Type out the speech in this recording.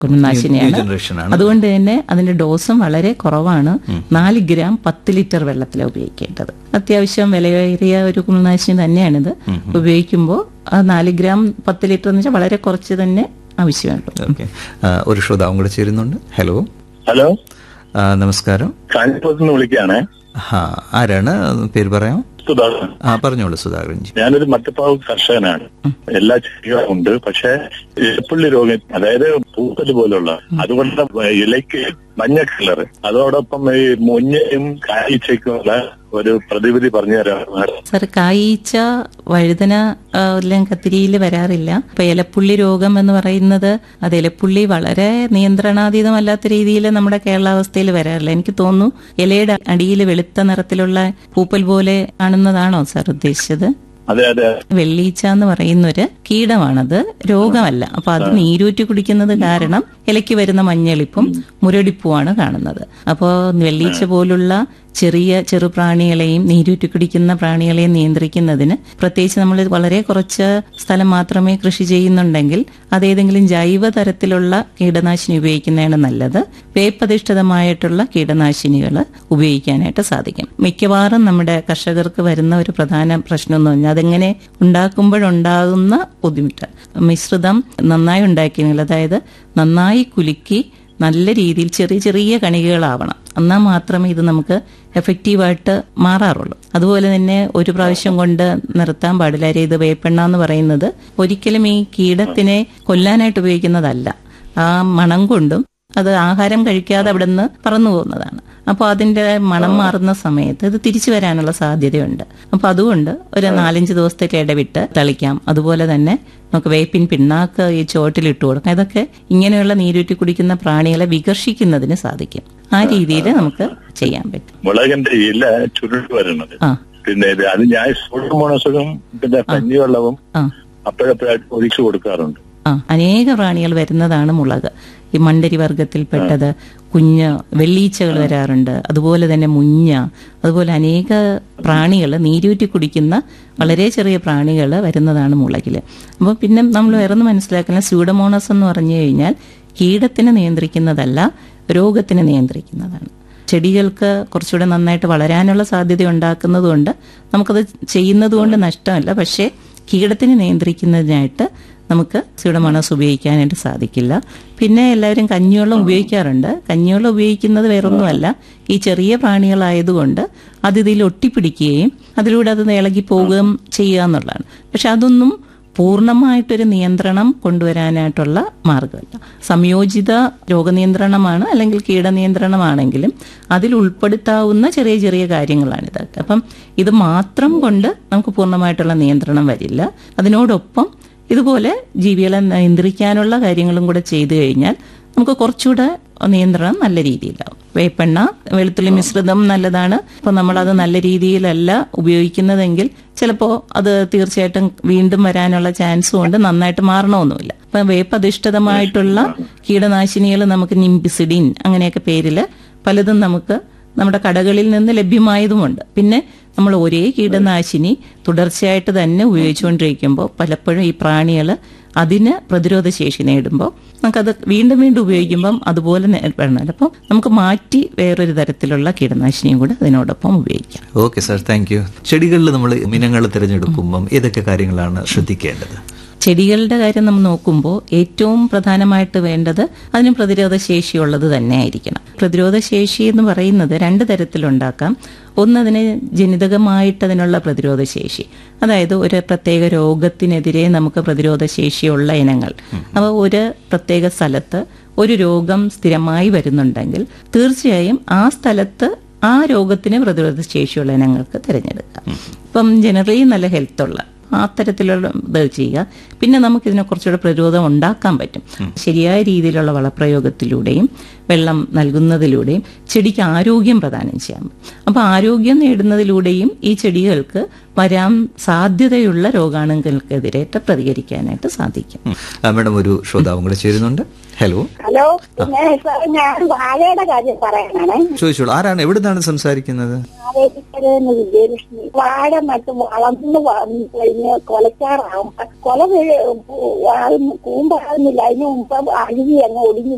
കുമിൾനാശിനിയാണ് generation ആണ്. അതുകൊണ്ട് തന്നെ അതിന്റെ ഡോസും വളരെ കുറവാണ് നാല് ഗ്രാം പത്ത് ലിറ്റർ വെള്ളത്തിലാണ് ഉപയോഗിക്കേണ്ടത് അത്യാവശ്യം വിലയേറിയ ഒരു കുമിൾനാശിനി തന്നെയാണിത് ഉപയോഗിക്കുമ്പോൾ ആ നാല് ഗ്രാം പത്ത് ലിറ്റർ എന്ന് വെച്ചാൽ വളരെ കുറച്ച് തന്നെ ആവശ്യമുള്ളൂ ഓക്കെ ഒരു ശ്രോതാവും കൂടെ ചേരുന്നുണ്ട് ഹലോ ഹലോ ആ, നമസ്കാരം കാഞ്ഞിരപ്പുറത്ത് നിന്ന് വിളിക്കുകയാണ് ആ ആരാണ് പേര് പറയാം സുധാകരൻ ആ പറഞ്ഞോളൂ സുധാകരൻജി ഞാനൊരു മറ്റപ്പാവ് കർഷകനാണ് എല്ലാ ചെടികളും ഉണ്ട് പക്ഷെ ഇലപ്പുള്ളി രോഗം അതായത് പൂപ്പല് പോലുള്ള അതുകൊണ്ട് ഇലയ്ക്ക് മഞ്ഞ കളർ അതോടൊപ്പം ഈ മുഞ്ഞയും കാഴ്ചയ്ക്കുമുള്ള ഒരു പ്രതിവിധി പറഞ്ഞു തരാം സാർ കായീച്ച വഴുതന ആ, എല്ലാം കത്തിരിയിൽ വരാറില്ല ഇപ്പൊ ഇലപ്പുള്ളി രോഗം എന്ന് പറയുന്നത് അത് ഇലപ്പുള്ളി വളരെ നിയന്ത്രണാതീതമല്ലാത്ത രീതിയിൽ നമ്മുടെ കേരളാവസ്ഥയിൽ വരാറില്ല എനിക്ക് തോന്നുന്നു ഇലയുടെ അടിയിൽ വെളുത്ത നിറത്തിലുള്ള പൂപ്പൽ പോലെ കാണുന്നതാണോ സാർ ഉദ്ദേശിച്ചത് അതെ അതെ വെള്ളീച്ച എന്ന് പറയുന്നൊരു കീടമാണത് രോഗമല്ല അപ്പൊ അത് നീരൂറ്റി കുടിക്കുന്നത് കാരണം ഇലയ്ക്ക് വരുന്ന മഞ്ഞളിപ്പും മുരടിപ്പുമാണ് കാണുന്നത് അപ്പോൾ വെള്ളീച്ച പോലുള്ള ചെറിയ ചെറു പ്രാണികളെയും നീരൂറ്റി കുടിക്കുന്ന പ്രാണികളെയും നിയന്ത്രിക്കുന്നതിന് പ്രത്യേകിച്ച് നമ്മൾ വളരെ കുറച്ച് സ്ഥലം മാത്രമേ കൃഷി ചെയ്യുന്നുണ്ടെങ്കിൽ അതേതെങ്കിലും ജൈവ തരത്തിലുള്ള കീടനാശിനി ഉപയോഗിക്കുന്നതാണ് നല്ലത് വേപ്പധിഷ്ഠിതമായിട്ടുള്ള കീടനാശിനികൾ ഉപയോഗിക്കാനായിട്ട് സാധിക്കും മിക്കവാറും നമ്മുടെ കർഷകർക്ക് വരുന്ന ഒരു പ്രധാന പ്രശ്നം എന്ന് പറഞ്ഞാൽ അതെങ്ങനെ ഉണ്ടാക്കുമ്പോഴുണ്ടാകുന്ന ബുദ്ധിമുട്ട് മിശ്രിതം നന്നായി ഉണ്ടാക്കിയെങ്കിൽ അതായത് നന്നായി കുലുക്കി നല്ല രീതിയിൽ ചെറിയ ചെറിയ കണികകളാവണം എന്നാൽ മാത്രമേ ഇത് നമുക്ക് എഫക്റ്റീവായിട്ട് മാറാറുള്ളൂ അതുപോലെ തന്നെ ഒരു പ്രാവശ്യം കൊണ്ട് നിർത്താൻ പാടില്ല അരെ ഇത് വേപ്പെണ്ണ എന്ന് പറയുന്നത് ഒരിക്കലും ഈ കീടത്തിനെ കൊല്ലാനായിട്ട് ഉപയോഗിക്കുന്നതല്ല ആ മണം കൊണ്ടും അത് ആഹാരം കഴിക്കാതെ അവിടെ നിന്ന് പറന്നു പോകുന്നതാണ് അപ്പോൾ അതിന്റെ മണം മാറുന്ന സമയത്ത് ഇത് തിരിച്ചു വരാനുള്ള സാധ്യതയുണ്ട് അപ്പോൾ അതുകൊണ്ട് ഒരു നാലഞ്ച് ദിവസത്തേക്ക് ഇടവിട്ട് തളിക്കാം അതുപോലെ തന്നെ നമുക്ക് വേപ്പിൻ പിണ്ണാക്ക് ഈ ചോട്ടിൽ ഇട്ട് കൊടുക്കാം ഇതൊക്കെ ഇങ്ങനെയുള്ള നീരൂറ്റി കുടിക്കുന്ന പ്രാണികളെ വികർഷിക്കുന്നതിന് സാധിക്കും ആ രീതിയിൽ നമുക്ക് ചെയ്യാൻ പറ്റും മുളകിന്റെ ഇല ചുരുട്ട് വരുന്നത് ആ പിന്നെ ഇത് അത് ഞാൻ സൂഡോമോണസും പിന്നെ കഞ്ഞിവെള്ളവും ആ അപ്പോഴപ്പോഴായിട്ട് ഒഴിച്ചു കൊടുക്കാറുണ്ട് ആ അനേക പ്രാണികൾ വരുന്നതാണ് മുളക് ഈ മണ്ടരി വർഗത്തിൽപ്പെട്ടത് കുഞ്ഞ് വെള്ളീച്ചകൾ വരാറുണ്ട് അതുപോലെ തന്നെ മുഞ്ഞ അതുപോലെ അനേക പ്രാണികൾ നീരൂറ്റി കുടിക്കുന്ന വളരെ ചെറിയ പ്രാണികൾ വരുന്നതാണ് മുളകിൽ അപ്പോൾ പിന്നെ നമ്മൾ വേറൊന്ന് മനസ്സിലാക്കുന്ന സ്യൂഡമോണസ് എന്ന് പറഞ്ഞു കഴിഞ്ഞാൽ കീടത്തിനെ നിയന്ത്രിക്കുന്നതല്ല രോഗത്തിനെ നിയന്ത്രിക്കുന്നതാണ് ചെടികൾക്ക് കുറച്ചുകൂടെ നന്നായിട്ട് വളരാനുള്ള സാധ്യത ഉണ്ടാക്കുന്നതുകൊണ്ട് നമുക്കത് ചെയ്യുന്നത് കൊണ്ട് നഷ്ടമല്ല പക്ഷേ കീടത്തിനെ നിയന്ത്രിക്കുന്നതിനായിട്ട് നമുക്ക് സ്യൂഡമോണസ് ഉപയോഗിക്കാനായിട്ട് സാധിക്കില്ല പിന്നെ എല്ലാവരും കഞ്ഞിവെള്ളം ഉപയോഗിക്കാറുണ്ട് കഞ്ഞിവെള്ളം ഉപയോഗിക്കുന്നത് വേറൊന്നുമല്ല ഈ ചെറിയ പ്രാണികളായതുകൊണ്ട് അത് ഇതിൽ ഒട്ടിപ്പിടിക്കുകയും അതിലൂടെ അത് ഇളകി പോവുകയും ചെയ്യുക എന്നുള്ളതാണ് പക്ഷെ അതൊന്നും പൂർണ്ണമായിട്ടൊരു നിയന്ത്രണം കൊണ്ടുവരാനായിട്ടുള്ള മാർഗമല്ല സംയോജിത രോഗനിയന്ത്രണമാണ് അല്ലെങ്കിൽ കീടനിയന്ത്രണമാണെങ്കിലും അതിൽ ഉൾപ്പെടുത്താവുന്ന ചെറിയ ചെറിയ കാര്യങ്ങളാണിത് അപ്പം ഇത് മാത്രം കൊണ്ട് നമുക്ക് പൂർണ്ണമായിട്ടുള്ള നിയന്ത്രണം വരില്ല അതിനോടൊപ്പം ഇതുപോലെ ജീവികളെ നിയന്ത്രിക്കാനുള്ള കാര്യങ്ങളും കൂടെ ചെയ്തു കഴിഞ്ഞാൽ നമുക്ക് കുറച്ചുകൂടെ നിയന്ത്രണം നല്ല രീതിയിലാവും വേപ്പെണ്ണ വെളുത്തുള്ളി മിശ്രിതം നല്ലതാണ് അപ്പോൾ നമ്മളത് നല്ല രീതിയിലല്ല ഉപയോഗിക്കുന്നതെങ്കിൽ ചിലപ്പോൾ അത് തീർച്ചയായിട്ടും വീണ്ടും വരാനുള്ള ചാൻസും ഉണ്ട് നന്നായിട്ട് മാറണമൊന്നുമില്ല അപ്പം വേപ്പധിഷ്ഠിതമായിട്ടുള്ള കീടനാശിനികൾ നമുക്ക് നിംബിസിഡിൻ അങ്ങനെയൊക്കെ പേരിൽ പലതും നമുക്ക് നമ്മുടെ കടകളിൽ നിന്ന് ലഭ്യമായതുമുണ്ട് പിന്നെ നമ്മൾ ഒരേ കീടനാശിനി തുടർച്ചയായിട്ട് തന്നെ ഉപയോഗിച്ചുകൊണ്ടിരിക്കുമ്പോൾ പലപ്പോഴും ഈ പ്രാണികൾ അതിന് പ്രതിരോധ ശേഷി നേടുമ്പോൾ നമുക്കത് വീണ്ടും വീണ്ടും ഉപയോഗിക്കുമ്പം അതുപോലെ വരണം അപ്പം നമുക്ക് മാറ്റി വേറൊരു തരത്തിലുള്ള കീടനാശിനിയും കൂടെ അതിനോടൊപ്പം ഉപയോഗിക്കാം ഓക്കെ സാർ താങ്ക് യു ചെടികളിൽ നമ്മൾ ഇനങ്ങൾ തിരഞ്ഞെടുക്കുമ്പം ഏതൊക്കെ കാര്യങ്ങളാണ് ശ്രദ്ധിക്കേണ്ടത് ചെടികളുടെ കാര്യം നമ്മൾ നോക്കുമ്പോൾ ഏറ്റവും പ്രധാനമായിട്ട് വേണ്ടത് അതിന് പ്രതിരോധ ശേഷിയുള്ളത് തന്നെ ആയിരിക്കണം പ്രതിരോധ ശേഷി എന്ന് പറയുന്നത് രണ്ട് തരത്തിലുണ്ടാക്കാം ഒന്ന് അതിന് ജനിതകമായിട്ട് അതിനുള്ള പ്രതിരോധ ശേഷി അതായത് ഒരു പ്രത്യേക രോഗത്തിനെതിരെ നമുക്ക് പ്രതിരോധ ശേഷിയുള്ള ഇനങ്ങൾ അപ്പോൾ ഒരു പ്രത്യേക സ്ഥലത്ത് ഒരു രോഗം സ്ഥിരമായി വരുന്നുണ്ടെങ്കിൽ തീർച്ചയായും ആ സ്ഥലത്ത് ആ രോഗത്തിന് പ്രതിരോധ ശേഷിയുള്ള ഇനങ്ങൾക്ക് തിരഞ്ഞെടുക്കാം ഇപ്പം ജനറലി നല്ല ഹെൽത്തുള്ള ആ തരത്തിലുള്ള ഇത് ചെയ്യുക പിന്നെ നമുക്ക് ഇതിനെ കുറച്ചുകൂടെ പ്രതിരോധം ഉണ്ടാക്കാൻ പറ്റും ശരിയായ രീതിയിലുള്ള വളപ്രയോഗത്തിലൂടെയും വെള്ളം നൽകുന്നതിലൂടെയും ചെടിക്ക് ആരോഗ്യം പ്രദാനം ചെയ്യാം അപ്പോൾ ആരോഗ്യം നേടുന്നതിലൂടെയും ഈ ചെടികൾക്ക് വരാൻ സാധ്യതയുള്ള രോഗാണുക്കൾക്കെതിരായിട്ട് പ്രതികരിക്കാനായിട്ട് സാധിക്കും ഉം. ആ, മാഡം ഒരു ശ്രോതാവും കൂടെ ചേരുന്നുണ്ട് ഹലോ ഹലോ പിന്നെ സാർ ഞാൻ വാഴയുടെ കാര്യം പറയാനാണ് ചോദിച്ചോളൂ ആരാണ് എവിടുന്നാണ് സംസാരിക്കുന്നത് ആലോചിക്കരുതെന്ന് വിജയലക്ഷ്മി വാഴ നട്ട് വളർന്ന് വന്ന് കഴിഞ്ഞ് കൊലക്കാറാവുമ്പോ കൊല വീഴ്- വാഴുന്നു- കൂമ്പാകുന്നില്ല അതിന് മുമ്പ് അഴുകി അങ്ങ് ഒടിഞ്ഞു